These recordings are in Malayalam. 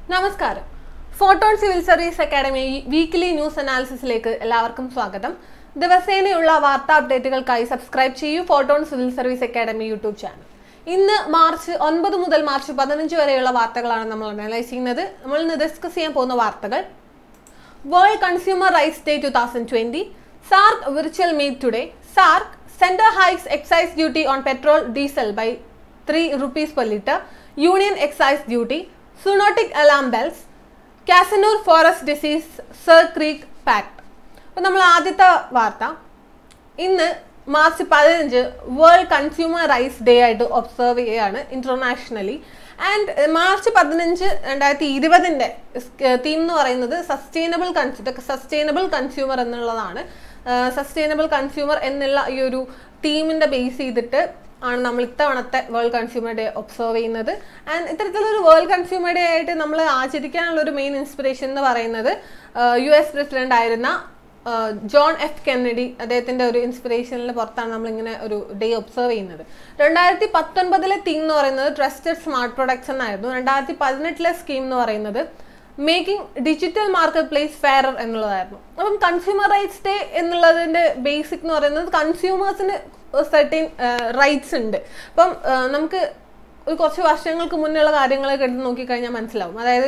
നമസ്കാരം Photon civil service academy weekly news അനാലിസിസിലേക്ക് എല്ലാവർക്കും സ്വാഗതം ദിവസേനയുള്ള വാർത്താ അപ്ഡേറ്റുകൾക്കായി സബ്സ്ക്രൈബ് ചെയ്യൂ Photon civil service academy YouTube channel ഇന്ന് മാർച്ച് ഒൻപത് മുതൽ മാർച്ച് പതിനഞ്ച് വരെയുള്ള വാർത്തകളാണ് നമ്മൾ അനലൈസ് ചെയ്യുന്നത് നമ്മൾ ഇന്ന് ഡിസ്കസ് ചെയ്യാൻ പോകുന്ന വാർത്തകൾ world consumer rights day two thousand twenty SAARC virtual meet today SAARC centre hikes excise duty on petrol diesel by three rupees per litre union excise duty zoonotic alarm bells Kyasanur forest disease Sir Creek pact അപ്പോൾ നമ്മൾ ആദ്യത്തെ വാർത്ത ഇന്ന് മാർച്ച് പതിനഞ്ച് വേൾഡ് കൺസ്യൂമർ റൈറ്റ്സ് ഡേ ആയിട്ട് ഒബ്സർവ് ചെയ്യുകയാണ് ഇന്റർനാഷണലി ആൻഡ് മാർച്ച് പതിനഞ്ച് രണ്ടായിരത്തി ഇരുപതിൻ്റെ തീം എന്ന് പറയുന്നത് സസ്റ്റൈനബിൾ കൺസ്യൂ സസ്റ്റൈനബിൾ കൺസ്യൂമർ എന്നുള്ളതാണ് സസ്റ്റൈനബിൾ കൺസ്യൂമർ എന്നുള്ള ഈ ഒരു തീമിൻ്റെ ബേസ് ചെയ്തിട്ട് ആണ് നമ്മൾ ഇത്തവണത്തെ വേൾഡ് കൺസ്യൂമർ ഡേ ഒബ്സർവ് ചെയ്യുന്നത് ആൻഡ് ഇത്തരത്തിലൊരു വേൾഡ് കൺസ്യൂമർ ഡേ ആയിട്ട് നമ്മൾ ആചരിക്കാനുള്ള ഒരു മെയിൻ ഇൻസ്പിറേഷൻ എന്ന് പറയുന്നത് യു എസ് പ്രസിഡന്റ് ആയിരുന്ന ജോൺ എഫ് കെന്നഡി അദ്ദേഹത്തിന്റെ ഒരു ഇൻസ്പിറേഷനിൽ പുറത്താണ് നമ്മൾ ഇങ്ങനെ ഒരു ഡേ ഒബ്സർവ് ചെയ്യുന്നത് രണ്ടായിരത്തി പത്തൊൻപതിലെ തീം എന്ന് പറയുന്നത് ട്രസ്റ്റഡ് സ്മാർട്ട് പ്രൊഡക്ട്സ് എന്നായിരുന്നു രണ്ടായിരത്തി പതിനെട്ടിലെ സ്കീം എന്ന് പറയുന്നത് making digital market place fairer എന്നുള്ളതായിരുന്നു അപ്പം കൺസ്യൂമർ റൈറ്റ്സ് ഡേ എന്നുള്ളതിന്റെ ബേസിക് എന്ന് പറയുന്നത് കൺസ്യൂമേഴ്സിന് സെർട്ടൈൻ റൈറ്റ്സ് ഉണ്ട് അപ്പം നമുക്ക് ഒരു കുറച്ച് വർഷങ്ങൾക്ക് മുന്നുള്ള കാര്യങ്ങളൊക്കെ എടുത്ത് നോക്കിക്കഴിഞ്ഞാൽ മനസ്സിലാവും അതായത്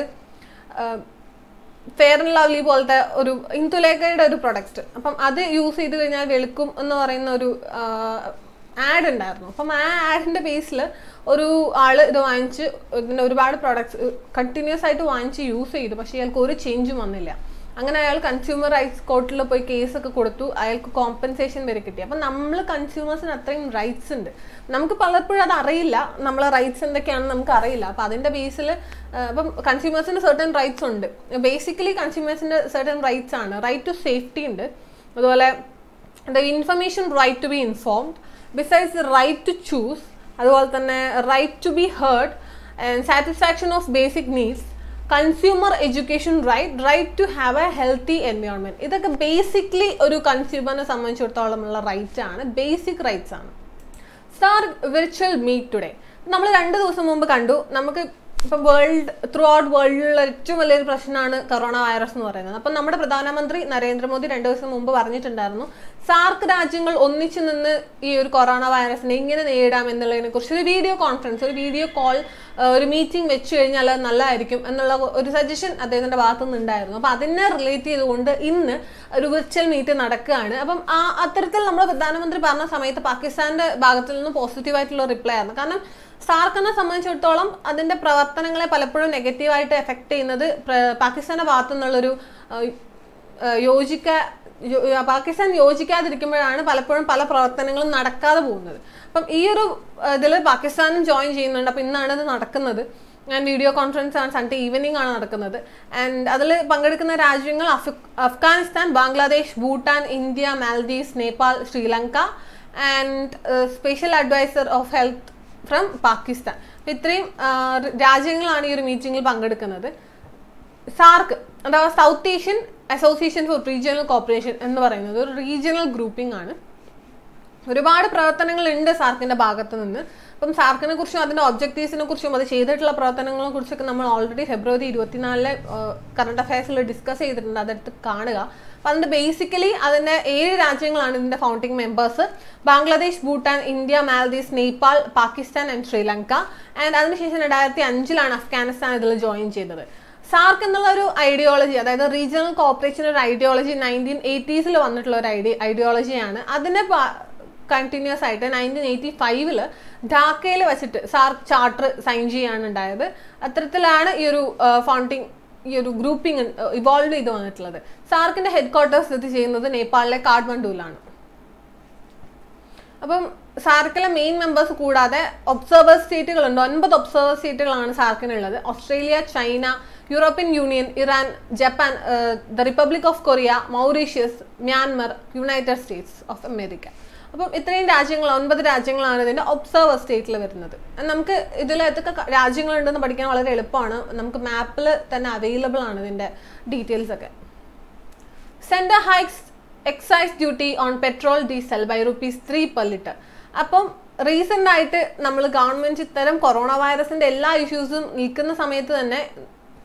ഫെയർ ആൻഡ് ലവ്ലി പോലത്തെ ഒരു ഇന്ദുലേഖയുടെ ഒരു പ്രൊഡക്റ്റ് അപ്പം അത് യൂസ് ചെയ്ത് കഴിഞ്ഞാൽ വെളുക്കും എന്ന് പറയുന്ന ഒരു ആഡ് ഉണ്ടായിരുന്നു അപ്പം ആ ആഡിന്റെ ബേസിൽ ഒരു ആള് ഇത് വാങ്ങിച്ച് ഇതിന്റെ ഒരുപാട് പ്രോഡക്ട്സ് കണ്ടിന്യൂസ് ആയിട്ട് വാങ്ങിച്ച് യൂസ് ചെയ്തു പക്ഷേ അയാൾക്ക് ഒരു ചേഞ്ചും വന്നില്ല അങ്ങനെ അയാൾ കൺസ്യൂമർ റൈറ്റ്സ് കോർട്ടിൽ പോയി കേസൊക്കെ കൊടുത്തു അയാൾക്ക് കോമ്പൻസേഷൻ വരെ കിട്ടി അപ്പം നമ്മൾ കൺസ്യൂമേഴ്സിന് അത്രയും റൈറ്റ്സ് ഉണ്ട് നമുക്ക് പലപ്പോഴും അത് അറിയില്ല നമ്മളെ റൈറ്റ്സ് എന്തൊക്കെയാണെന്ന് നമുക്ക് അറിയില്ല അപ്പം അതിൻ്റെ ബേസിൽ അപ്പം കൺസ്യൂമേഴ്സിന് സെർട്ടൺ റൈറ്റ്സ് ഉണ്ട് ബേസിക്കലി കൺസ്യൂമേഴ്സിൻ്റെ സെർട്ടൺ റൈറ്റ്സ് ആണ് റൈറ്റ് ടു സേഫ്റ്റി ഉണ്ട് അതുപോലെ the information right to be informed besides the right to choose അതുപോലെ തന്നെ right to be heard and satisfaction of basic needs consumer education right right to have a healthy environment ഇതൊക്കെ ബേസിക്കലി ഒരു കൺസ്യൂമറിനെ സംബന്ധിച്ചിടത്തോളം ഉള്ള റൈറ്റ് ആണ് ബേസിക് റൈറ്റ്സ് ആണ് സ്റ്റാർ വിർച്വൽ മീറ്റ് ടുഡേ നമ്മൾ രണ്ട് ദിവസം മുമ്പ് കണ്ടു നമുക്ക് ഇപ്പം വേൾഡ് ത്രൂ ഔട്ട് വേൾഡിലുള്ള ഏറ്റവും വലിയൊരു പ്രശ്നമാണ് കൊറോണ വൈറസ് എന്ന് പറയുന്നത് അപ്പം നമ്മുടെ പ്രധാനമന്ത്രി നരേന്ദ്രമോദി രണ്ട് ദിവസം മുമ്പ് പറഞ്ഞിട്ടുണ്ടായിരുന്നു സാർക്ക് രാജ്യങ്ങൾ ഒന്നിച്ചു നിന്ന് ഈ ഒരു കൊറോണ വൈറസിനെ എങ്ങനെ നേരിടാം എന്നുള്ളതിനെ കുറിച്ച് ഒരു വീഡിയോ കോൺഫറൻസ് ഒരു വീഡിയോ കോൾ ഒരു മീറ്റിംഗ് വെച്ച് കഴിഞ്ഞാൽ അത് നല്ലതായിരിക്കും എന്നുള്ള ഒരു സജഷൻ അദ്ദേഹത്തിന്റെ ഭാഗത്തു നിന്നുണ്ടായിരുന്നു അപ്പം അതിനെ റിലേറ്റ് ചെയ്തുകൊണ്ട് ഇന്ന് ഒരു വിർച്വൽ മീറ്റ് നടക്കുകയാണ് അപ്പം ആ അത്തരത്തിൽ നമ്മൾ പ്രധാനമന്ത്രി പറഞ്ഞ സമയത്ത് പാകിസ്ഥാന്റെ ഭാഗത്തു നിന്ന് പോസിറ്റീവായിട്ടുള്ള റിപ്ലൈ ആയിരുന്നു കാരണം സാർക്കിനെ സംബന്ധിച്ചിടത്തോളം അതിന്റെ പ്രവർത്തനങ്ങളെ പലപ്പോഴും നെഗറ്റീവായിട്ട് എഫക്ട് ചെയ്യുന്നത് പാകിസ്ഥാന്റെ ഭാഗത്തു നിന്നുള്ളൊരു യോജിക്ക പാകിസ്ഥാൻ യോജിക്കാതിരിക്കുമ്പോഴാണ് പലപ്പോഴും പല പ്രവർത്തനങ്ങളും നടക്കാതെ പോകുന്നത് അപ്പം ഈ ഒരു ഇതിൽ പാകിസ്ഥാനും ജോയിൻ ചെയ്യുന്നുണ്ട് അപ്പം ഇന്നാണ് ഇത് നടക്കുന്നത് ഞാൻ വീഡിയോ കോൺഫറൻസ് ആണ് സൺഡേ ഈവനിങ് ആണ് നടക്കുന്നത് ആൻഡ് അതിൽ പങ്കെടുക്കുന്ന രാജ്യങ്ങൾ Afghanistan Bangladesh Bhutan India Maldives Nepal Sri Lanka and special adviser of health from Pakistan ഇത്രയും രാജ്യങ്ങളാണ് ഈ ഒരു മീറ്റിംഗിൽ പങ്കെടുക്കുന്നത് സാർക്ക് അഥവാ South Asian association for regional cooperation എന്ന് പറയുന്നത് ഒരു റീജിയണൽ ഗ്രൂപ്പിംഗ് ആണ് ഒരുപാട് പ്രവർത്തനങ്ങൾ ഉണ്ട് സാർക്കിന്റെ ഭാഗത്ത് നിന്ന് അപ്പം സാർക്കിനെ കുറിച്ചും അതിന്റെ ഒബ്ജക്റ്റീവ്സിനെ കുറിച്ചും അത് ചെയ്തിട്ടുള്ള പ്രവർത്തനങ്ങളെ കുറിച്ചൊക്കെ നമ്മൾ ഓൾറെഡി ഫെബ്രുവരി ഇരുപത്തിനാലിലെ കറണ്ട് അഫയേഴ്സിൽ ഡിസ്കസ് ചെയ്തിട്ടുണ്ട് അതെടുത്ത് കാണുക അപ്പം അതിന്റെ ബേസിക്കലി അതിന്റെ ഏഴ് രാജ്യങ്ങളാണ് ഇതിന്റെ founding members Bangladesh Bhutan India Maldives Nepal Pakistan and Sri Lanka and അതിനുശേഷം രണ്ടായിരത്തി അഞ്ചിലാണ് അഫ്ഗാനിസ്ഥാൻ ഇതിൽ ജോയിൻ ചെയ്തത് സാർക്ക് എന്നുള്ള ഒരു ഐഡിയോളജി അതായത് റീജിയണൽ കോപ്പറേഷൻ ഒരു ഐഡിയോളജി നയൻറ്റീൻ എയ്റ്റീസിൽ വന്നിട്ടുള്ള ഒരു ഐഡി ഐഡിയോളജിയാണ് അതിനെ കണ്ടിന്യൂസ് ആയിട്ട് നയൻറ്റീൻ എയ്റ്റി ഫൈവില് ഢാക്കയിൽ വെച്ചിട്ട് സാർക്ക് ചാർട്ടർ സൈൻ ചെയ്യാണ് ഉണ്ടായത് അത്തരത്തിലാണ് ഈ ഒരു ഫൗണ്ടിങ് ഈ ഒരു ഗ്രൂപ്പിംഗ് ഇവോൾവ് ചെയ്ത് വന്നിട്ടുള്ളത് സാർക്കിന്റെ ഹെഡ് ക്വാർട്ടേഴ്സ് സ്ഥിതി ചെയ്യുന്നത് നേപ്പാളിലെ കാഠ്മണ്ഡുവിലാണ് അപ്പം സാർക്കിലെ മെയിൻ മെമ്പേഴ്സ് കൂടാതെ ഒബ്സർവർ സ്റ്റേറ്റുകളുണ്ട് ഒൻപത് ഒബ്സർവർ സ്റ്റേറ്റുകളാണ് സാർക്കിനുള്ളത് Australia China European union Iran Japan the republic of Korea Mauritius Myanmar united states of America അപ്പം ഇത്രയും രാജ്യങ്ങൾ ഒൻപത് രാജ്യങ്ങളാണ് ഇതിന്റെ ഒബ്സർവർ സ്റ്റേറ്റിൽ വരുന്നത് നമുക്ക് ഇതിൽ ഏതൊക്കെ രാജ്യങ്ങളുണ്ടെന്ന് പഠിക്കാൻ വളരെ എളുപ്പമാണ് നമുക്ക് മാപ്പിൽ തന്നെ അവൈലബിൾ ആണ് ഇതിന്റെ ഡീറ്റെയിൽസ് ഒക്കെ centre hikes excise duty on petrol diesel by rupees three per litre അപ്പം റീസെന്റ് ആയിട്ട് നമ്മൾ ഗവൺമെന്റ് ഇത്തരം കൊറോണ വൈറസിന്റെ എല്ലാ ഇഷ്യൂസും നിൽക്കുന്ന സമയത്ത് തന്നെ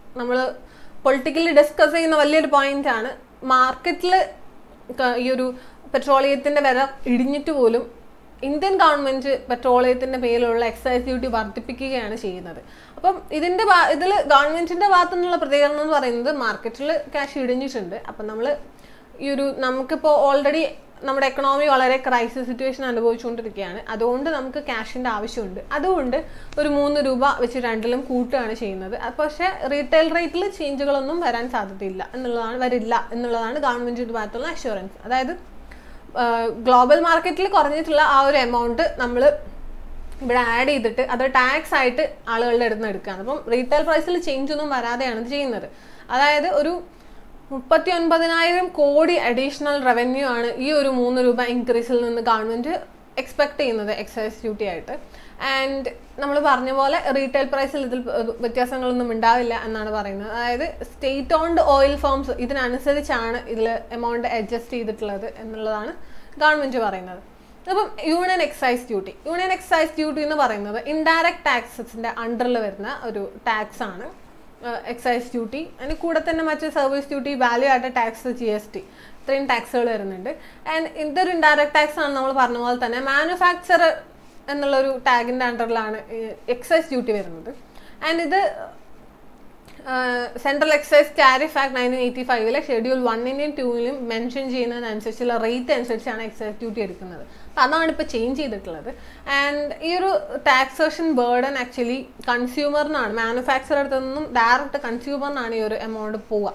നമ്മൾ പൊളിറ്റിക്കലി ഡിസ്കസ് ചെയ്യുന്ന വലിയൊരു പോയിന്റ് ആണ് മാർക്കറ്റിൽ ഈ ഒരു പെട്രോളിയത്തിന്റെ വില ഇടിഞ്ഞിട്ട് പോലും ഇന്ത്യൻ ഗവൺമെന്റ് പെട്രോളിയത്തിന്റെ പേരിലുള്ള എക്സൈസ് ഡ്യൂട്ടി വർദ്ധിപ്പിക്കുകയാണ് ചെയ്യുന്നത് അപ്പം ഇതിന്റെ ഇതിൽ ഗവൺമെന്റിന്റെ ഭാഗത്തു നിന്നുള്ള പ്രതികരണം എന്ന് പറയുന്നത് മാർക്കറ്റിൽ ക്യാഷ് ഇടിഞ്ഞിട്ടുണ്ട് അപ്പം നമ്മൾ ഈ ഒരു നമുക്കിപ്പോൾ ഓൾറെഡി നമ്മുടെ എക്കണോമി വളരെ ക്രൈസിസ് സിറ്റുവേഷൻ അനുഭവിച്ചുകൊണ്ടിരിക്കുകയാണ് അതുകൊണ്ട് നമുക്ക് ക്യാഷിന്റെ ആവശ്യമുണ്ട് അതുകൊണ്ട് ഒരു മൂന്ന് രൂപ വെച്ച് രണ്ടിലും കൂട്ടുകയാണ് ചെയ്യുന്നത് അത് പക്ഷേ റീറ്റെയിൽ റേറ്റിൽ ചേഞ്ചുകളൊന്നും വരാൻ സാധ്യതയില്ല എന്നുള്ളതാണ് വരില്ല എന്നുള്ളതാണ് ഗവൺമെന്റിന്റെ ഭാഗത്തുള്ള അഷുറൻസ് അതായത് ഗ്ലോബൽ മാർക്കറ്റിൽ കുറഞ്ഞിട്ടുള്ള ആ ഒരു എമൗണ്ട് നമ്മൾ ഇവിടെ ആഡ് ചെയ്തിട്ട് അത് ടാക്സ് ആയിട്ട് ആളുകളുടെ അടുത്ത് നിന്ന് എടുക്കുകയാണ് അപ്പം റീറ്റെയിൽ പ്രൈസിൽ ചേഞ്ച് ഒന്നും വരാതെയാണ് ഇത് ചെയ്യുന്നത് അതായത് ഒരു മുപ്പത്തി ഒൻപതിനായിരം കോടി അഡീഷണൽ റവന്യൂ ആണ് ഈ ഒരു മൂന്ന് രൂപ ഇൻക്രീസിൽ നിന്ന് ഗവൺമെന്റ് എക്സ്പെക്ട് ചെയ്യുന്നത് എക്സൈസ് ഡ്യൂട്ടി ആയിട്ട് ആൻഡ് നമ്മൾ പറഞ്ഞ പോലെ റീറ്റെയിൽ പ്രൈസിൽ ഇതിൽ വ്യത്യാസങ്ങളൊന്നും ഉണ്ടാവില്ല എന്നാണ് പറയുന്നത് അതായത് സ്റ്റേറ്റ് ഓൺഡ് ഓയിൽ ഫേംസ് ഇതിനനുസരിച്ചാണ് ഇതിൽ എമൗണ്ട് അഡ്ജസ്റ്റ് ചെയ്തിട്ടുള്ളത് എന്നുള്ളതാണ് ഗവൺമെന്റ് പറയുന്നത് അപ്പം union excise duty union excise duty എന്ന് പറയുന്നത് ഇൻഡയറക്റ്റ് ടാക്സസിന്റെ അണ്ടറിൽ വരുന്ന ഒരു ടാക്സ് ആണ് എക്സൈസ് ഡ്യൂട്ടി അതിന് കൂടെ തന്നെ മറ്റ് സർവീസ് ഡ്യൂട്ടി വാല്യൂ ആയിട്ട് ടാക്സ് ജി എസ് ടി ഇത്രയും ടാക്സുകൾ വരുന്നുണ്ട് ആൻഡ് ഇതൊരു ഇൻഡയറക്റ്റ് ടാക്സ് ആണ് നമ്മൾ പറഞ്ഞ പോലെ തന്നെ മാനുഫാക്ചർ എന്നുള്ളൊരു ടാഗിൻ്റെ അണ്ടറിലാണ് എക്സൈസ് ഡ്യൂട്ടി വരുന്നത് ആൻഡ് ഇത് central excise tariff act nineteen eighty ഫൈവിലെ ഷെഡ്യൂൾ വണ്ണിൻ്റെയും ടൂവിലും മെൻഷൻ ചെയ്യുന്നതിനനുസരിച്ചുള്ള റേറ്റ് അനുസരിച്ചാണ് എക്സൈസ് ഡ്യൂട്ടി എടുക്കുന്നത് അപ്പം അതാണ് ഇപ്പോൾ ചേഞ്ച് ചെയ്തിട്ടുള്ളത് ആൻഡ് ഈ ഒരു ടാക്സേഷൻ ബേർഡൻ ആക്ച്വലി കൺസ്യൂമറിനാണ് മാനുഫാക്ചർ അടുത്ത് നിന്നും ഡയറക്റ്റ് കൺസ്യൂമറിനാണ് ഈ ഒരു എമൗണ്ട് പോവുക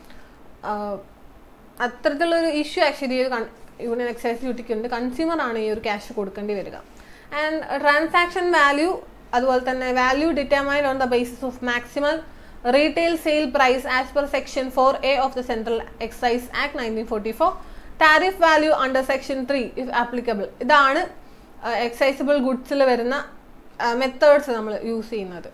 അത്തരത്തിലുള്ളൊരു ഇഷ്യൂ ആക്ച്വലി യൂണിയൻ എക്സൈസ് ഡ്യൂട്ടിക്ക് ഉണ്ട് കൺസ്യൂമറാണ് ഈ ഒരു ക്യാഷ് കൊടുക്കേണ്ടി വരിക ആൻഡ് ട്രാൻസാക്ഷൻ വാല്യൂ അതുപോലെ തന്നെ value determined on the basis of maximum retail sale price as per section four A of the central excise act nineteen forty four tariff value under section three if applicable ഇതാണ് എക്സൈസബിൾ ഗുഡ്സിൽ വരുന്ന മെത്തേഡ്സ് നമ്മൾ യൂസ് ചെയ്യുന്നത്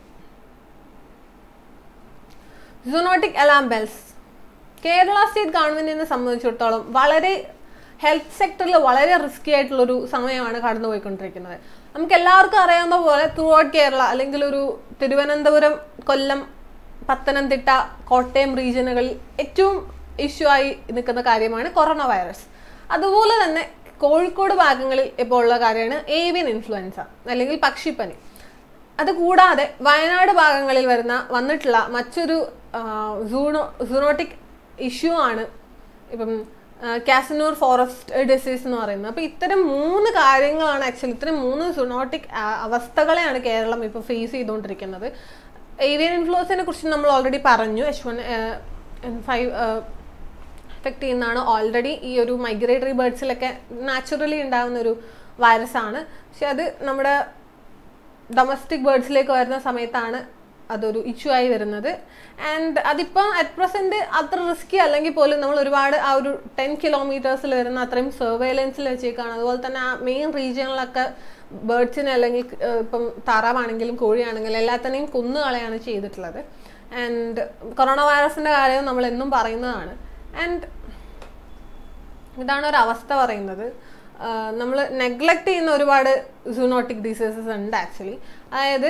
zoonotic alarm bells Kerala state ഗവൺമെന്റിനെ സംബന്ധിച്ചിടത്തോളം വളരെ ഹെൽത്ത് സെക്ടറിൽ വളരെ റിസ്കി ആയിട്ടുള്ളൊരു സമയമാണ് കടന്നു പോയിക്കൊണ്ടിരിക്കുന്നത് നമുക്ക് എല്ലാവർക്കും അറിയാവുന്ന പോലെ ത്രൂ ഔട്ട് കേരള അല്ലെങ്കിൽ ഒരു തിരുവനന്തപുരം കൊല്ലം പത്തനംതിട്ട കോട്ടയം റീജിയനുകളിൽ ഏറ്റവും ഇഷ്യൂ ആയി നിൽക്കുന്ന കാര്യമാണ് കൊറോണ വൈറസ് അതുപോലെ തന്നെ കോഴിക്കോട് ഭാഗങ്ങളിൽ ഇപ്പോൾ ഉള്ള കാര്യമാണ് ഏവിയൻ ഇൻഫ്ലുവൻസ അല്ലെങ്കിൽ പക്ഷിപ്പനി അത് കൂടാതെ വയനാട് ഭാഗങ്ങളിൽ വരുന്ന വന്നിട്ടുള്ള മറ്റൊരു സൂണോ സൂണോട്ടിക് ഇഷ്യൂ ആണ് ഇപ്പം കാസനൂർ ഫോറസ്റ്റ് ഡിസീസ് എന്ന് പറയുന്നത് അപ്പോൾ ഇത്തരം മൂന്ന് കാര്യങ്ങളാണ് ആക്ച്വലി ഇത്തരം മൂന്ന് സുണോട്ടിക് അവസ്ഥകളെയാണ് കേരളം ഇപ്പോൾ ഫേസ് ചെയ്തുകൊണ്ടിരിക്കുന്നത് ഏവിയൻ ഇൻഫ്ലുവൻസിനെ കുറിച്ച് നമ്മൾ ഓൾറെഡി പറഞ്ഞു എച്ച് വൺ ഫൈവ് എഫക്റ്റ് ചെയ്യുന്നതാണ് ഓൾറെഡി ഈ ഒരു മൈഗ്രേറ്ററി ബേർഡ്സിലൊക്കെ നാച്ചുറലി ഉണ്ടാകുന്ന ഒരു വൈറസാണ് പക്ഷെ അത് നമ്മുടെ ഡൊമസ്റ്റിക് ബേർഡ്സിലേക്ക് വരുന്ന സമയത്താണ് അതൊരു ഇഷ്യൂ ആയി വരുന്നത് ആൻഡ് അതിപ്പം അറ്റ് പ്രസന്റ് അത്ര റിസ്കി അല്ലെങ്കിൽ പോലും നമ്മൾ ഒരുപാട് ആ ഒരു ടെൻ കിലോമീറ്റേഴ്സിൽ വരുന്ന അത്രയും സർവേലൻസിൽ വെച്ചേക്കാണ് അതുപോലെ തന്നെ ആ മെയിൻ റീജിയനിലൊക്കെ ബേർഡ്സിനെ അല്ലെങ്കിൽ ഇപ്പം താറാവാണെങ്കിലും കോഴിയാണെങ്കിലും എല്ലാത്തിനെയും കൊന്നുകളയാണ് ചെയ്തിട്ടുള്ളത് ആൻഡ് കൊറോണ വൈറസിന്റെ കാര്യം നമ്മൾ എന്നും പറയുന്നതാണ് ആൻഡ് ഇതാണ് ഒരു അവസ്ഥ പറയുന്നത് നമ്മൾ നെഗ്ലക്ട് ചെയ്യുന്ന ഒരുപാട് സൂണോട്ടിക് ഡിസീസസ് ഉണ്ട് ആക്ച്വലി അതായത്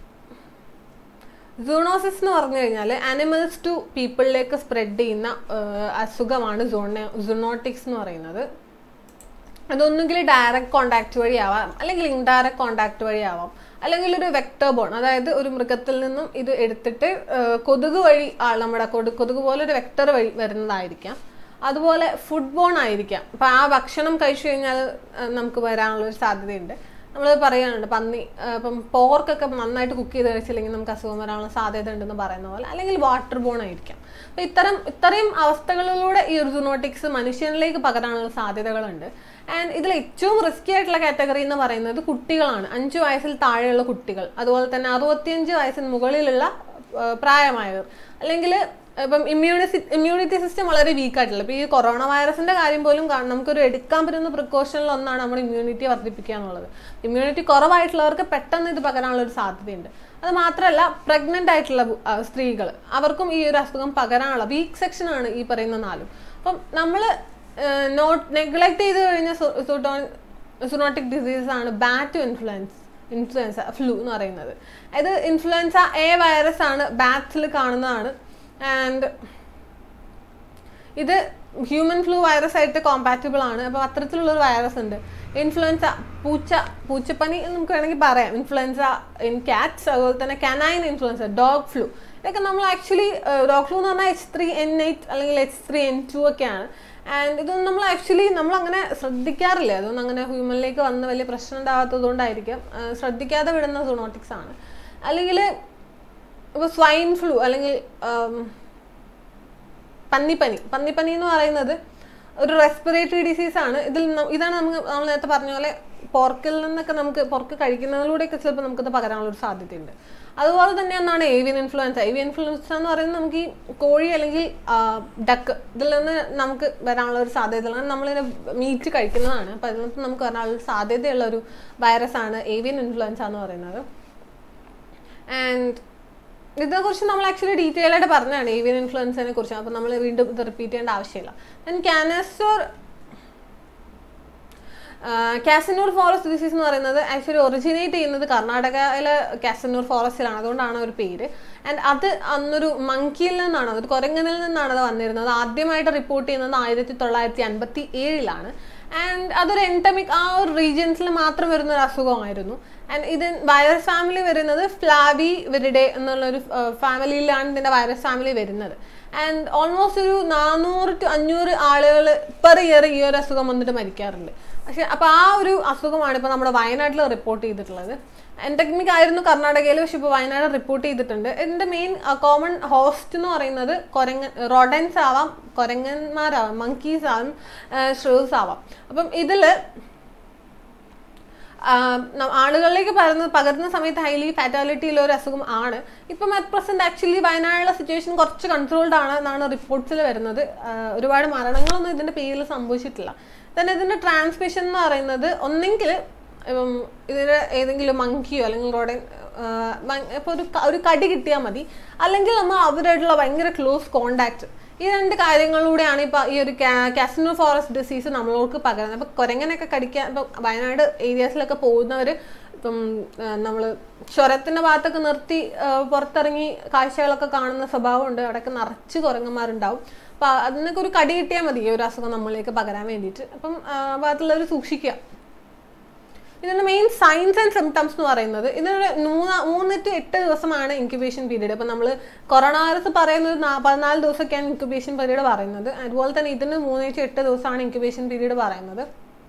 സൂണോസിസ് എന്ന് പറഞ്ഞു കഴിഞ്ഞാൽ ആനിമൽസ് ടു പീപ്പിളിലേക്ക് സ്പ്രെഡ് ചെയ്യുന്ന അസുഖമാണ് സോണ സൂണോട്ടിക്സ് എന്ന് പറയുന്നത് അതൊന്നുകിൽ ഡയറക്റ്റ് കോണ്ടാക്ട് വഴി ആവാം അല്ലെങ്കിൽ ഇൻഡയറക്റ്റ് കോണ്ടാക്ട് വഴി ആവാം അല്ലെങ്കിൽ ഒരു വെക്ടർ ബോൺ അതായത് ഒരു മൃഗത്തിൽ നിന്നും ഇത് എടുത്തിട്ട് കൊതുക് വഴി നമ്മുടെ കൊതുക് പോലെ ഒരു വെക്ടർ വഴി വരുന്നതായിരിക്കാം അതുപോലെ ഫുഡ് ബോൺ ആയിരിക്കാം അപ്പം ആ ഭക്ഷണം കഴിച്ചു കഴിഞ്ഞാൽ നമുക്ക് വരാനുള്ളൊരു സാധ്യതയുണ്ട് നമ്മൾ പറയാനുണ്ട് പന്നി ഇപ്പം പോർക്കൊക്കെ നന്നായിട്ട് കുക്ക് ചെയ്ത് കഴിച്ചില്ലെങ്കിൽ നമുക്ക് അസുഖം വരാനുള്ള സാധ്യത ഉണ്ടെന്ന് പറയുന്ന പോലെ അല്ലെങ്കിൽ വാട്ടർ ബോൺ ആയിരിക്കാം അപ്പം ഇത്തരം ഇത്രയും അവസ്ഥകളിലൂടെ ഈ സൂണോട്ടിക്സ് മനുഷ്യനിലേക്ക് പകരാനുള്ള സാധ്യതകളുണ്ട് ആൻഡ് ഇതിൽ ഏറ്റവും റിസ്കി ആയിട്ടുള്ള കാറ്റഗറി എന്ന് പറയുന്നത് കുട്ടികളാണ് അഞ്ച് വയസ്സിൽ താഴെയുള്ള കുട്ടികൾ അതുപോലെ തന്നെ അറുപത്തിയഞ്ച് വയസ്സിന് മുകളിലുള്ള പ്രായമായവർ അല്ലെങ്കിൽ ഇപ്പം ഇമ്മ്യൂണിസി ഇമ്മ്യൂണിറ്റി സിസ്റ്റം വളരെ വീക്ക് ആയിട്ടുള്ള ഇപ്പോൾ ഈ കൊറോണ വൈറസിന്റെ കാര്യം പോലും നമുക്കൊരു എടുക്കാൻ പറ്റുന്ന പ്രിക്കോഷനിൽ ഒന്നാണ് നമ്മൾ ഇമ്മ്യൂണിറ്റി വർദ്ധിപ്പിക്കുക എന്നുള്ളത് ഇമ്മ്യൂണിറ്റി കുറവായിട്ടുള്ളവർക്ക് പെട്ടെന്ന് ഇത് പകരാനുള്ള ഒരു സാധ്യതയുണ്ട് അത് മാത്രമല്ല പ്രഗ്നന്റ് ആയിട്ടുള്ള സ്ത്രീകൾ അവർക്കും ഈ ഒരു അസുഖം പകരാനുള്ള വീക്ക് സെക്ഷൻ ആണ് ഈ പറയുന്ന നാലും അപ്പം നമ്മൾ നോട്ട് നെഗ്ലക്ട് ചെയ്ത് കഴിഞ്ഞ സുനോട്ടിക് ഡിസീസ് ആണ് ബാറ്റ് ഇൻഫ്ലുവൻസ് ഇൻഫ്ലുവൻസ ഫ്ലൂ എന്ന് പറയുന്നത് ഇത് ഇൻഫ്ലുവൻസ എ വൈറസ് ആണ് ബാറ്റ്സിൽ കാണുന്നതാണ് ആൻഡ് ഇത് ഹ്യൂമൻ ഫ്ലൂ വൈറസ് ആയിട്ട് കോമ്പാറ്റബിൾ ആണ് അപ്പോൾ അത്തരത്തിലുള്ളൊരു വൈറസ് ഉണ്ട് ഇൻഫ്ലുവൻസ പൂച്ച പൂച്ചപ്പനി എന്ന് നമുക്ക് വേണമെങ്കിൽ പറയാം ഇൻഫ്ലുവൻസ ഇൻ കാറ്റ്സ് അതുപോലെ തന്നെ കനൈൻ ഇൻഫ്ലുവൻസ ഡോഗ് ഫ്ലൂ ഇതൊക്കെ നമ്മൾ ആക്ച്വലി ഡോഗ് ഫ്ലൂ എന്ന് പറഞ്ഞാൽ എച്ച് ത്രീ എൻ എയ്റ്റ് അല്ലെങ്കിൽ എച്ച് ത്രീ എൻ ടു ഒക്കെയാണ് ആൻഡ് ഇതൊന്നും നമ്മൾ ആക്ച്വലി നമ്മൾ അങ്ങനെ ശ്രദ്ധിക്കാറില്ല അതൊന്നും അങ്ങനെ ഹ്യൂമനിലേക്ക് വന്ന് വലിയ പ്രശ്നം ഉണ്ടാകാത്തത് കൊണ്ടായിരിക്കും ആ, ശ്രദ്ധിക്കാതെ വിടുന്ന സൂണോട്ടിക്സ് ആണ് അല്ലെങ്കിൽ ഇപ്പോൾ സ്വൈൻ ഫ്ലൂ അല്ലെങ്കിൽ ആം, പന്നിപ്പനി പന്നിപ്പനി എന്ന് പറയുന്നത് ഒരു റെസ്പിറേറ്ററി ഡിസീസ് ആണ് ഇതിൽ ന- ഇതാണ് നമുക്ക് നമ്മൾ നേരത്തെ പറഞ്ഞ പോലെ പോർക്കിൽ നിന്നൊക്കെ നമുക്ക് പോർക്ക് കഴിക്കുന്നതിലൂടെയൊക്കെ ചിലപ്പോൾ നമുക്കത് പകരാനുള്ള ഒരു സാധ്യതയുണ്ട് അതുപോലെ തന്നെ ഒന്നാണ് ഏവിയൻ ഇൻഫ്ലുവൻസ ഏവിയൻ ഇൻഫ്ലുവൻസ എന്ന് പറയുന്നത് നമുക്ക് ഈ കോഴി അല്ലെങ്കിൽ ഡക്ക് ഇതിൽ നിന്ന് നമുക്ക് വരാനുള്ള ഒരു സാധ്യത നമ്മളിതിനെ മീറ്റ് കഴിക്കുന്നതാണ് അപ്പോൾ അതിനകത്ത് നമുക്ക് വരാനുള്ള ഒരു സാധ്യതയുള്ള ഒരു വൈറസ് ആണ് ഏവിയൻ ഇൻഫ്ലുവൻസ എന്ന് പറയുന്നത് ആൻഡ് ഇതിനെക്കുറിച്ച് നമ്മൾ ആക്ച്വലി ഡീറ്റെയിൽ ആയിട്ട് പറഞ്ഞതാണ് ഏവിയൻ ഇൻഫ്ലുവൻസിനെ കുറിച്ച് അപ്പോൾ നമ്മൾ വീണ്ടും ഇത് റിപ്പീറ്റ് ചെയ്യേണ്ട ആവശ്യമില്ല ദെൻ ക്യാനസ്റ്റോർ കാസനൂർ ഫോറസ്റ്റ് ഡിസീസ് എന്ന് പറയുന്നത് ആക്ച്വലി ഒറിജിനേറ്റ് ചെയ്യുന്നത് കർണാടകയിലെ കാസനൂർ ഫോറസ്റ്റിലാണ് അതുകൊണ്ടാണ് ഒരു പേര് ആൻഡ് അത് അന്നൊരു മങ്കിയിൽ നിന്നാണ് ഒരു കുരങ്ങനിൽ നിന്നാണ് അത് വന്നിരുന്നത് ആദ്യമായിട്ട് റിപ്പോർട്ട് ചെയ്യുന്നത് ആയിരത്തി തൊള്ളായിരത്തി അൻപത്തി ഏഴിലാണ് ആൻഡ് അതൊരു എൻഡമിക് ആ ഒരു റീജിയൻസിൽ മാത്രം വരുന്ന ഒരു അസുഖമായിരുന്നു ആൻഡ് ഇത് വൈറസ് ഫാമിലി വരുന്നത് ഫ്ലാവി വെരിഡെ എന്നുള്ളൊരു ഫാമിലിയിലാണ് ഇതിൻ്റെ വൈറസ് ഫാമിലി വരുന്നത് ആൻഡ് ഓൾമോസ്റ്റ് ഒരു നാനൂറ് ടു അഞ്ഞൂറ് ആളുകൾ പെർ ഇയർ ഈ ഒരു അസുഖം വന്നിട്ട് മരിക്കാറുണ്ട് പക്ഷെ അപ്പോൾ ആ ഒരു അസുഖമാണ് ഇപ്പോൾ നമ്മുടെ വയനാട്ടിൽ റിപ്പോർട്ട് ചെയ്തിട്ടുള്ളത് എൻഡമിക് ആയിരുന്നു കർണാടകയിൽ പക്ഷെ ഇപ്പോൾ വയനാട് റിപ്പോർട്ട് ചെയ്തിട്ടുണ്ട് ഇതിൻ്റെ മെയിൻ കോമൺ ഹോസ്റ്റ് എന്ന് പറയുന്നത് കൊരങ്ങൻ റോഡൻസ് ആവാം കൊരങ്ങന്മാരാവാം മങ്കീസ് ആവാം ഷ്രൂസ് ആവാം അപ്പം ഇതിൽ ആളുകളിലേക്ക് പകർന്ന് പകരുന്ന സമയത്ത് ഹൈലി ഫാറ്റാലിറ്റി ഉള്ള ഒരു അസുഖം ആണ് ഇപ്പം അറ്റ് പ്രസന്റ് ആക്ച്വലി വയനാട്ടിലെ സിറ്റുവേഷൻ കുറച്ച് കൺട്രോൾഡ് ആണ് എന്നാണ് റിപ്പോർട്ട്സിൽ വരുന്നത് ആ, ഒരുപാട് മരണങ്ങളൊന്നും ഇതിന്റെ പേരിൽ സംഭവിച്ചിട്ടില്ല തന്നെ ഇതിന്റെ ട്രാൻസ്മിഷൻ എന്ന് പറയുന്നത് ഒന്നെങ്കിൽ ഇപ്പം ഇതിന് ഏതെങ്കിലും മങ്കിയോ അല്ലെങ്കിൽ റോഡൻ ഇപ്പോൾ ഒരു ക- ഒരു കടി കിട്ടിയാൽ മതി അല്ലെങ്കിൽ നമ്മൾ അവരായിട്ടുള്ള ഭയങ്കര ക്ലോസ് കോണ്ടാക്ട് ഈ രണ്ട് കാര്യങ്ങളിലൂടെയാണ് ഇപ്പൊ ഈ ഒരു കാസിനോ ഫോറസ്റ്റ് ഡിസീസ് നമ്മളോർക്ക് പകരുന്നത് അപ്പൊ കുരങ്ങനൊക്കെ കടിക്കാൻ ഇപ്പൊ വയനാട് ഏരിയാസിലൊക്കെ പോകുന്നവർ ഇപ്പം നമ്മൾ ചുരത്തിന്റെ ഭാഗത്തൊക്കെ നിർത്തി ആ, പുറത്തിറങ്ങി കാഴ്ചകളൊക്കെ കാണുന്ന സ്വഭാവമുണ്ട് അവിടെയൊക്കെ നിറച്ച് കുരങ്ങന്മാരുണ്ടാവും അപ്പൊ അതിനൊക്കെ ഒരു കടി കിട്ടിയാൽ മതി ഈ ഒരു അസുഖം നമ്മളിലേക്ക് പകരാൻ വേണ്ടിയിട്ട് അപ്പം ആ ഭാഗത്തുള്ളവർ സൂക്ഷിക്കുക ഇതിന്റെ മെയിൻ സൈൻസ് ആൻഡ് സിംറ്റംസ് എന്ന് പറയുന്നത് ഇതിന് മൂന്ന് മൂന്ന് ടു എട്ട് ദിവസമാണ് ഇൻക്യുബേഷൻ പീരീഡ് അപ്പം നമ്മൾ കൊറോണ വൈറസ് പറയുന്നത് നാ- പതിനാല് ദിവസമൊക്കെയാണ് ഇൻക്യുബേഷൻ പീരീഡ് പറയുന്നത് അതുപോലെ തന്നെ ഇതിന് മൂന്ന് ടു എട്ട് ദിവസമാണ് ഇൻക്യുബേഷൻ പീരീഡ് പറയുന്നത്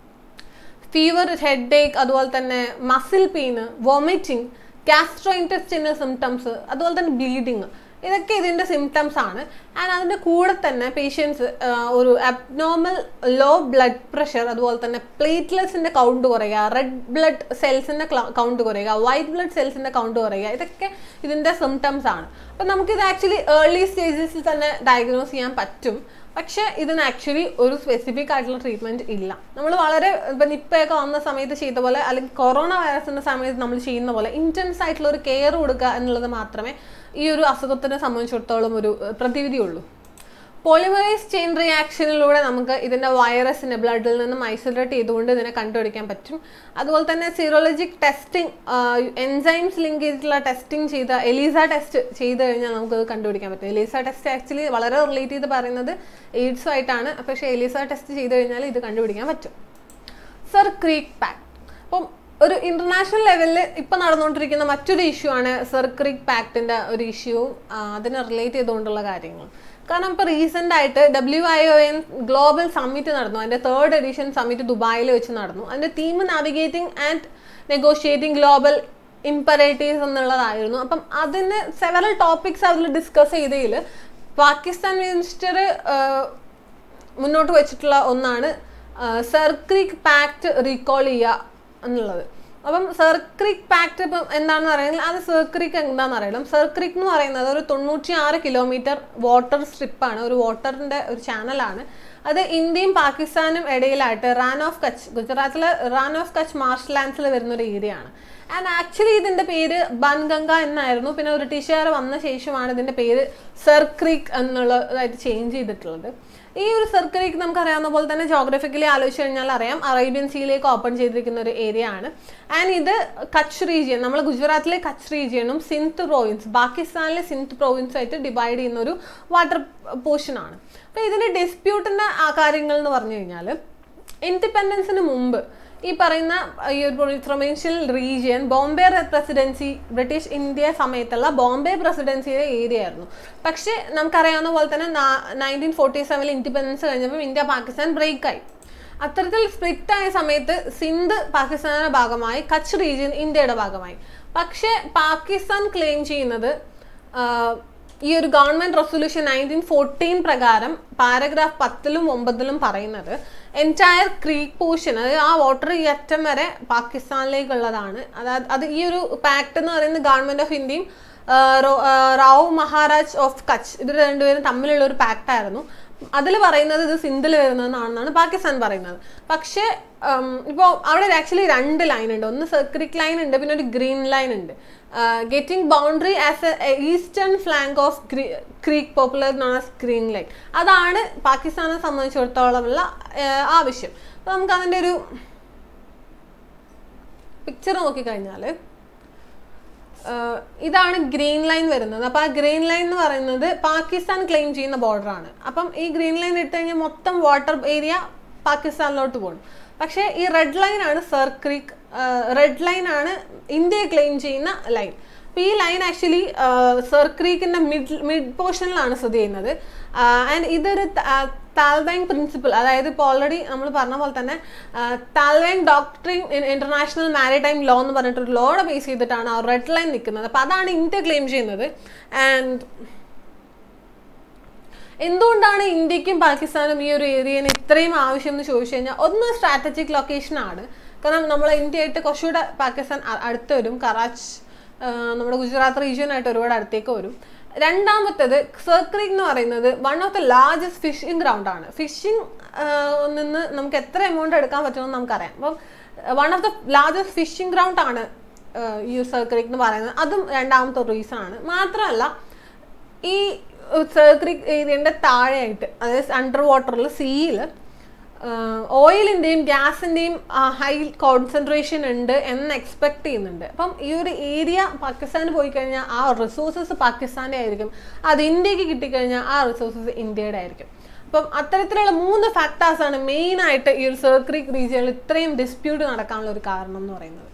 ഫീവർ ഹെഡ് ഏക്ക് അതുപോലെ തന്നെ muscle pain vomiting gastrointestinal symptoms അതുപോലെ തന്നെ ബ്ലീഡിങ് ഇതൊക്കെ ഇതിൻ്റെ സിംറ്റംസ് ആണ് ആൻഡ് അതിൻ്റെ കൂടെ തന്നെ പേഷ്യൻസ് ഒരു അബ്നോർമൽ ലോ ബ്ലഡ് പ്രഷർ അതുപോലെ തന്നെ പ്ലേറ്റ്ലെറ്റ്സിൻ്റെ കൗണ്ട് കുറയുക റെഡ് ബ്ലഡ് സെൽസിൻ്റെ കൗണ്ട് കുറയുക വൈറ്റ് ബ്ലഡ് സെൽസിൻ്റെ കൗണ്ട് കുറയുക ഇതൊക്കെ ഇതിൻ്റെ സിംറ്റംസ് ആണ് അപ്പം നമുക്കിത് ആക്ച്വലി ഏർലി സ്റ്റേജസിൽ തന്നെ ഡയഗ്നോസ് ചെയ്യാൻ പറ്റും പക്ഷെ ഇതിന് ആക്ച്വലി ഒരു സ്പെസിഫിക് ആയിട്ടുള്ള ട്രീറ്റ്മെന്റ് ഇല്ല നമ്മൾ വളരെ ഇപ്പം നിപ്പയൊക്കെ വന്ന സമയത്ത് ചെയ്ത പോലെ അല്ലെങ്കിൽ കൊറോണ വൈറസിന്റെ സമയത്ത് നമ്മൾ ചെയ്യുന്ന പോലെ ഇന്റൻസ് ആയിട്ടുള്ള ഒരു കെയർ കൊടുക്കുക എന്നുള്ളത് മാത്രമേ ഈ ഒരു അസുഖത്തിനെ സംബന്ധിച്ചിടത്തോളം ഒരു ഏഹ്, പ്രതിവിധിയുള്ളൂ പോളിമറൈസ് ചെയിൻ റിയാക്ഷനിലൂടെ നമുക്ക് ഇതിന്റെ വൈറസിനെ ബ്ലഡിൽ നിന്നും ഐസൊലേറ്റ് ചെയ്തുകൊണ്ട് ഇതിനെ കണ്ടുപിടിക്കാൻ പറ്റും അതുപോലെ തന്നെ സീറോളജിക് ടെസ്റ്റിംഗ് എൻസൈംസ് ലിങ്ക് ചെയ്തിട്ടുള്ള ടെസ്റ്റിംഗ് ചെയ്ത എലീസ ടെസ്റ്റ് ചെയ്ത് കഴിഞ്ഞാൽ നമുക്കത് കണ്ടുപിടിക്കാൻ പറ്റും എലീസ ടെസ്റ്റ് ആക്ച്വലി വളരെ റിലേറ്റ് ചെയ്ത് പറയുന്നത് എയ്ഡ്സും ആയിട്ടാണ് പക്ഷേ എലീസ ടെസ്റ്റ് ചെയ്ത് കഴിഞ്ഞാൽ ഇത് കണ്ടുപിടിക്കാൻ പറ്റും സർ ക്രീക്ക് പാക്ട് അപ്പം ഒരു ഇന്റർനാഷണൽ ലെവലിൽ ഇപ്പം നടന്നുകൊണ്ടിരിക്കുന്ന മറ്റൊരു ഇഷ്യൂ ആണ് സർ ക്രീക്ക് പാക്ടിന്റെ ഒരു ഇഷ്യൂ അതിനെ റിലേറ്റ് ചെയ്തുകൊണ്ടുള്ള കാര്യങ്ങൾ കാരണം ഇപ്പോൾ റീസെൻ്റ് ആയിട്ട് W I O N global summit നടന്നു അതിൻ്റെ തേർഡ് എഡിഷൻ സമ്മിറ്റ് ദുബായിൽ വെച്ച് നടന്നു അതിൻ്റെ theme navigating and negotiating global imperatives എന്നുള്ളതായിരുന്നു അപ്പം അതിന് സെവറൽ ടോപ്പിക്സ് അതിൽ ഡിസ്കസ് ചെയ്തതിൽ പാകിസ്ഥാൻ മിനിസ്റ്റർ മുന്നോട്ട് വെച്ചിട്ടുള്ള ഒന്നാണ് സർക്രിക് പാക്ട് റീകോൾ ചെയ്യുക എന്നുള്ളത് അപ്പം സർക്രിക് പാക്ട് ഇപ്പം എന്താണെന്ന് പറയുന്നത് അത് സർക്രിക് എന്താണെന്ന് അറിയണം സർക്രിക് എന്ന് പറയുന്നത് ഒരു തൊണ്ണൂറ്റി ആറ് കിലോമീറ്റർ വാട്ടർ സ്ട്രിപ്പാണ് ഒരു വാട്ടറിൻ്റെ ഒരു ചാനലാണ് അത് ഇന്ത്യയും പാകിസ്ഥാനും ഇടയിലായിട്ട് റാൻ ഓഫ് കച്ച് ഗുജറാത്തിലെ റാൻ ഓഫ് കച്ച് മാർഷ് ലാൻഡ്സിൽ വരുന്ന ഒരു ഏരിയ ആണ് ആൻഡ് ആക്ച്വലി ഇതിന്റെ പേര് ബൻഗംഗ എന്നായിരുന്നു പിന്നെ ബ്രിട്ടീഷുകാർ വന്ന ശേഷമാണ് ഇതിന്റെ പേര് സർ ക്രീക്ക് എന്നുള്ളതായിട്ട് ചേഞ്ച് ചെയ്തിട്ടുള്ളത് ഈ ഒരു സർ ക്രീക്ക് നമുക്കറിയാവുന്ന പോലെ തന്നെ ജോഗ്രഫിക്കലി ആലോചിച്ച് കഴിഞ്ഞാൽ അറിയാം അറേബ്യൻ സീയിലേക്ക് ഓപ്പൺ ചെയ്തിരിക്കുന്ന ഒരു ഏരിയ ആണ് ആൻഡ് ഇത് കച്ച് റീജിയൻ നമ്മൾ ഗുജറാത്തിലെ കച്ച് റീജിയനും സിന്ത് പ്രോവിൻസ് പാകിസ്ഥാനിലെ സിന്ത് പ്രോവിൻസും ആയിട്ട് ഡിവൈഡ് ചെയ്യുന്ന ഒരു വാട്ടർ പോർഷൻ ആണ് അപ്പോൾ ഇതിന്റെ ഡിസ്പ്യൂട്ടിന്റെ ആ കാര്യങ്ങൾ എന്ന് പറഞ്ഞു കഴിഞ്ഞാൽ ഇൻഡിപെൻഡൻസിന് മുമ്പ് ഈ പറയുന്ന ഈ ഒരു provincial region Bombay presidency British India സമയത്തുള്ള ബോംബെ പ്രസിഡൻസിയുടെ ഏരിയ ആയിരുന്നു പക്ഷേ നമുക്കറിയാവുന്ന പോലെ തന്നെ നയൻറ്റീൻ ഫോർട്ടി സെവനിൽ ഇൻഡിപെൻഡൻസ് കഴിഞ്ഞപ്പോൾ ഇന്ത്യ പാകിസ്ഥാൻ ബ്രേക്കായി അത്തരത്തിൽ സ്പ്ലിറ്റ് ആയ സമയത്ത് സിന്ധ് പാകിസ്ഥാനിന്റെ ഭാഗമായി കച്ച് റീജിയൻ ഇന്ത്യയുടെ ഭാഗമായി പക്ഷേ പാകിസ്ഥാൻ ക്ലെയിം ചെയ്യുന്നത് ഈ ഒരു ഗവൺമെന്റ് റെസൊല്യൂഷൻ നയൻറ്റീൻ ഫോർട്ടീൻ പ്രകാരം പാരഗ്രാഫ് പത്തിലും ഒമ്പതിലും പറയുന്നത് എൻറ്റയർ ക്രീക്ക് പോർഷൻ അതായത് ആ വാട്ടർ ഈ അറ്റം വരെ പാകിസ്ഥാനിലേക്കുള്ളതാണ് അതായത് അത് ഈ ഒരു പാക്ട് എന്ന് പറയുന്നത് ഗവൺമെന്റ് ഓഫ് ഇന്ത്യയും റാവു മഹാരാജ് ഓഫ് കച്ച് ഇവർ രണ്ടുപേരും തമ്മിലുള്ള ഒരു പാക്ട് ആയിരുന്നു അതിൽ പറയുന്നത് ഇത് സിന്ധിൽ വരുന്നതെന്നാണെന്നാണ് പാകിസ്ഥാൻ പറയുന്നത് പക്ഷേ ഇപ്പോൾ അവിടെ ആക്ച്വലി രണ്ട് ലൈൻ ഉണ്ട് ഒന്ന് സർക്രിക് ലൈൻ ഉണ്ട് പിന്നെ ഒരു ഗ്രീൻ ലൈൻ ഉണ്ട് getting boundary as a eastern flank of creek popular known as green line അതാണ് പാകിസ്ഥാനെ സംബന്ധിച്ചിടത്തോളമുള്ള ആവശ്യം അപ്പോൾ നമുക്ക് അതിൻ്റെ ഒരു പിക്ചർ നോക്കിക്കഴിഞ്ഞാൽ ഇതാണ് ഗ്രീൻ ലൈൻ വരുന്നത് അപ്പോൾ ആ ഗ്രീൻ ലൈൻ എന്ന് പറയുന്നത് പാകിസ്ഥാൻ ക്ലെയിം ചെയ്യുന്ന ബോർഡർ ആണ് അപ്പം ഈ ഗ്രീൻ ലൈൻ ഇട്ട് കഴിഞ്ഞാൽ മൊത്തം വാട്ടർ ഏരിയ പാകിസ്ഥാനിലോട്ട് പോകും പക്ഷേ ഈ റെഡ് ലൈൻ ആണ് സർ ക്രീക്ക് റെഡ് ലൈൻ ആണ് ഇന്ത്യ ക്ലെയിം ചെയ്യുന്ന ലൈൻ അപ്പോൾ ഈ ലൈൻ ആക്ച്വലി സർ ക്രീക്കിന്റെ മിഡ് മിഡ് പോർഷനിലാണ് സ്ഥിതി ചെയ്യുന്നത് ആൻഡ് ഇതൊരു താൽവാങ് പ്രിൻസിപ്പിൾ അതായത് ഇപ്പോൾ ഓൾറെഡി നമ്മൾ പറഞ്ഞ പോലെ തന്നെ thalweg doctrine international maritime law എന്ന് പറഞ്ഞിട്ടൊരു ലോയുടെ ബേസ് ചെയ്തിട്ടാണ് ആ റെഡ് ലൈൻ നിൽക്കുന്നത് അപ്പോൾ അതാണ് ഇന്ത്യ ക്ലെയിം ചെയ്യുന്നത് ആൻഡ് എന്തുകൊണ്ടാണ് ഇന്ത്യക്കും പാകിസ്ഥാനും ഈ ഒരു ഏരിയന് ഇത്രയും ആവശ്യം എന്ന് ചോദിച്ചു കഴിഞ്ഞാൽ ഒന്ന് സ്ട്രാറ്റജിക് ലൊക്കേഷൻ ആണ് കാരണം നമ്മൾ ഇന്ത്യയായിട്ട് കുറച്ചുകൂടെ പാകിസ്ഥാൻ അടുത്ത് വരും കറാച്ച് നമ്മുടെ ഗുജറാത്ത് റീജിയൻ ആയിട്ട് ഒരുപാട് അടുത്തേക്ക് വരും രണ്ടാമത്തേത് സർക്രീക്ക് എന്ന് പറയുന്നത് one of the largest fishing ground ആണ് ഫിഷിംഗ് നിന്ന് നമുക്ക് എത്ര എമൗണ്ട് എടുക്കാൻ പറ്റുമെന്ന് നമുക്കറിയാം അപ്പം one of the largest fishing ground ആണ് ഈ സർക്രീക്ക് എന്ന് പറയുന്നത് അതും രണ്ടാമത്തെ റീസൺ ആണ് മാത്രമല്ല ഈ സർക്രിക് ഏരിയൻ്റെ താഴെയായിട്ട് അതായത് അണ്ടർ വാട്ടറിൽ സീയിൽ ഓയിലിൻ്റെയും ഗ്യാസിൻ്റെയും ഹൈ കോൺസെൻട്രേഷൻ ഉണ്ട് എന്ന് എക്സ്പെക്ട് ചെയ്യുന്നുണ്ട് അപ്പം ഈ ഒരു ഏരിയ പാകിസ്ഥാന് പോയി കഴിഞ്ഞാൽ ആ റിസോഴ്സസ് പാകിസ്ഥാൻ്റെ ആയിരിക്കും അത് ഇന്ത്യക്ക് കിട്ടിക്കഴിഞ്ഞാൽ ആ റിസോഴ്സസ് ഇന്ത്യയുടെ ആയിരിക്കും അപ്പം അത്തരത്തിലുള്ള മൂന്ന് ഫാക്ടേഴ്സാണ് മെയിനായിട്ട് ഈ ഒരു സർക്രിക് റീജിയനിൽ ഇത്രയും ഡിസ്പ്യൂട്ട് നടക്കാനുള്ള ഒരു കാരണം എന്ന് പറയുന്നത്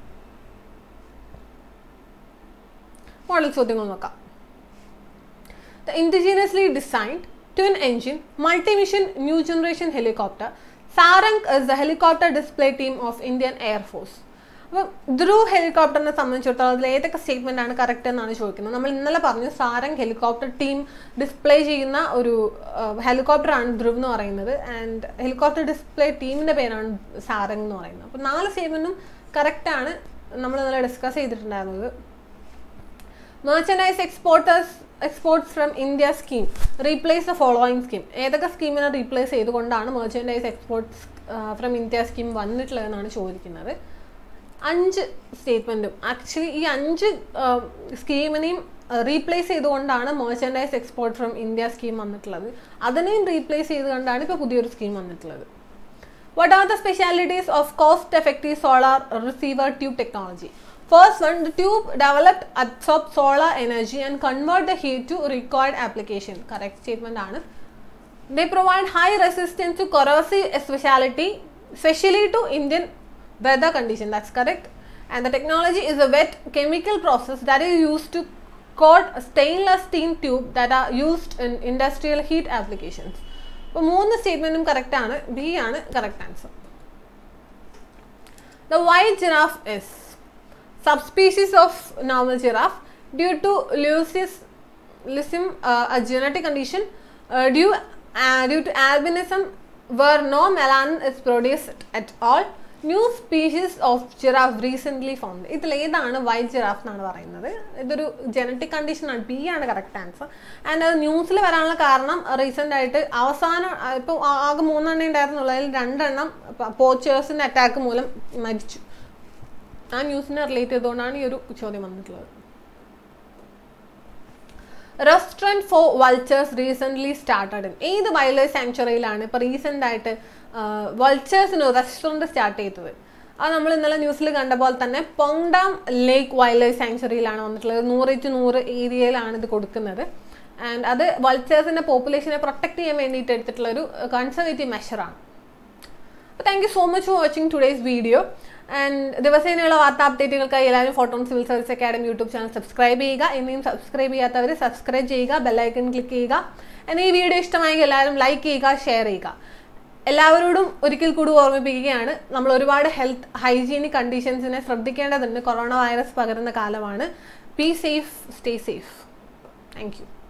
മോഡൽ ചോദ്യങ്ങൾ നോക്കാം The indigenously designed twin engine multi-mission new generation helicopter Sarang is the helicopter display team of Indian Air Force. അപ്പം ധ്രുവ് ഹെലികോപ്റ്ററിനെ സംബന്ധിച്ചിടത്തോളം അതിൽ ഏതൊക്കെ സ്റ്റേറ്റ്മെന്റ് ആണ് കറക്റ്റ് എന്നാണ് ചോദിക്കുന്നത് നമ്മൾ ഇന്നലെ പറഞ്ഞു സാരംഗ് ഹെലികോപ്റ്റർ ടീം ഡിസ്പ്ലേ ചെയ്യുന്ന ഒരു ഹെലികോപ്റ്റർ ആണ് ധ്രുവ് എന്ന് പറയുന്നത് ആൻഡ് ഹെലികോപ്റ്റർ ഡിസ്പ്ലേ ടീമിന്റെ പേരാണ് സാരംഗ് എന്ന് പറയുന്നത് അപ്പം നാല് സ്റ്റേറ്റ്മെന്റും കറക്റ്റ് ആണ് നമ്മൾ ഇന്നലെ ഡിസ്കസ് ചെയ്തിട്ടുണ്ടായിരുന്നത് merchandise exporters exports from India scheme replace the following scheme ഏതൊക്കെ സ്കീമിനെ റീപ്ലേസ് ചെയ്തുകൊണ്ടാണ് merchandise exports from India scheme വന്നിട്ടുള്ളതെന്നാണ് ചോദിക്കുന്നത് അഞ്ച് സ്റ്റേറ്റ്മെൻറ്റും ആക്ച്വലി ഈ അഞ്ച് സ്കീമിനെയും റീപ്ലേസ് ചെയ്തുകൊണ്ടാണ് merchandise export from India scheme വന്നിട്ടുള്ളത് അതിനെയും റീപ്ലേസ് ചെയ്തുകൊണ്ടാണ് ഇപ്പോൾ പുതിയൊരു സ്കീം വന്നിട്ടുള്ളത് what are the specialities of cost effective solar receiver tube technology First one, the tube developed absorb solar energy and convert the heat to required application. Correct statement ആണ് They provide high resistance to corrosive speciality, especially to Indian weather condition. That's correct. And the technology is a wet chemical process that is used to coat stainless steel tube that are used in industrial heat applications. അപ്പോൾ മൂന്ന് സ്റ്റേറ്റ്മെൻറ്റും കറക്റ്റ് ആണ് ബി ആണ് correct answer the white giraffe is subspecies of normal giraffe due to leucism, uh, a genetic condition uh, due uh, due to albinism where no melanin is produced at all new species of giraffe recently found ഇതിൽ ഏതാണ് വൈറ്റ് ജിറാഫ് എന്നാണ് പറയുന്നത് ഇതൊരു ജനറ്റിക് കണ്ടീഷനാണ് ബി ആണ് കറക്റ്റ് ആൻസർ ആൻഡ് അത് ന്യൂസിൽ വരാനുള്ള കാരണം റീസെൻ്റ് ആയിട്ട് അവസാനം ഇപ്പോൾ ആകെ മൂന്നെണ്ണം ഉണ്ടായിരുന്നുള്ളതിൽ രണ്ടെണ്ണം പോച്ചേഴ്സിൻ്റെ അറ്റാക്ക് മൂലം മരിച്ചു ആ ന്യൂസിനെ റിലേറ്റ് ചെയ്തുകൊണ്ടാണ് ഈ ഒരു ചോദ്യം വന്നിട്ടുള്ളത് restaurant for vultures recently started ഏത് വൈൽഡ് ലൈഫ് സാങ്ച്വറിയിലാണ് ഇപ്പോൾ റീസെൻ്റ് ആയിട്ട് വൾച്ചേഴ്സിന് റെസ്റ്റോറൻറ്റ് സ്റ്റാർട്ട് ചെയ്തത് അത് നമ്മൾ ഇന്നലെ ന്യൂസിൽ കണ്ട പോലെ തന്നെ പൊങ്ഡാം ലേക്ക് വൈൽഡ് ലൈഫ് സാങ്ച്വറിയിലാണ് വന്നിട്ടുള്ളത് നൂറ് ടു നൂറ് ഏരിയയിലാണ് ഇത് കൊടുക്കുന്നത് ആൻഡ് അത് വൾച്ചേഴ്സിൻ്റെ പോപ്പുലേഷനെ പ്രൊട്ടക്ട് ചെയ്യാൻ വേണ്ടിയിട്ട് എടുത്തിട്ടുള്ള ഒരു കൺസർവേറ്റീവ് മെഷറാണ് അപ്പോൾ thank you so much for watching today's video and ദിവസേനയുള്ള വാർത്താ അപ്ഡേറ്റുകൾക്കായി എല്ലാവരും Photon civil service academy YouTube channel subscribe ചെയ്യുക ഇനിയും സബ്സ്ക്രൈബ് ചെയ്യാത്തവർ സബ്സ്ക്രൈബ് ചെയ്യുക ബെല്ലൈക്കൺ ക്ലിക്ക് ചെയ്യുക and ഈ വീഡിയോ ഇഷ്ടമായെങ്കിൽ എല്ലാവരും ലൈക്ക് ചെയ്യുക ഷെയർ ചെയ്യുക എല്ലാവരോടും ഒരിക്കൽ കൂടി ഓർമ്മിപ്പിക്കുകയാണ് നമ്മൾ ഒരുപാട് ഹെൽത്ത് ഹൈജീനിക് കണ്ടീഷൻസിനെ ശ്രദ്ധിക്കേണ്ടതുണ്ട് കൊറോണ വൈറസ് പകരുന്ന കാലമാണ് be safe stay safe thank U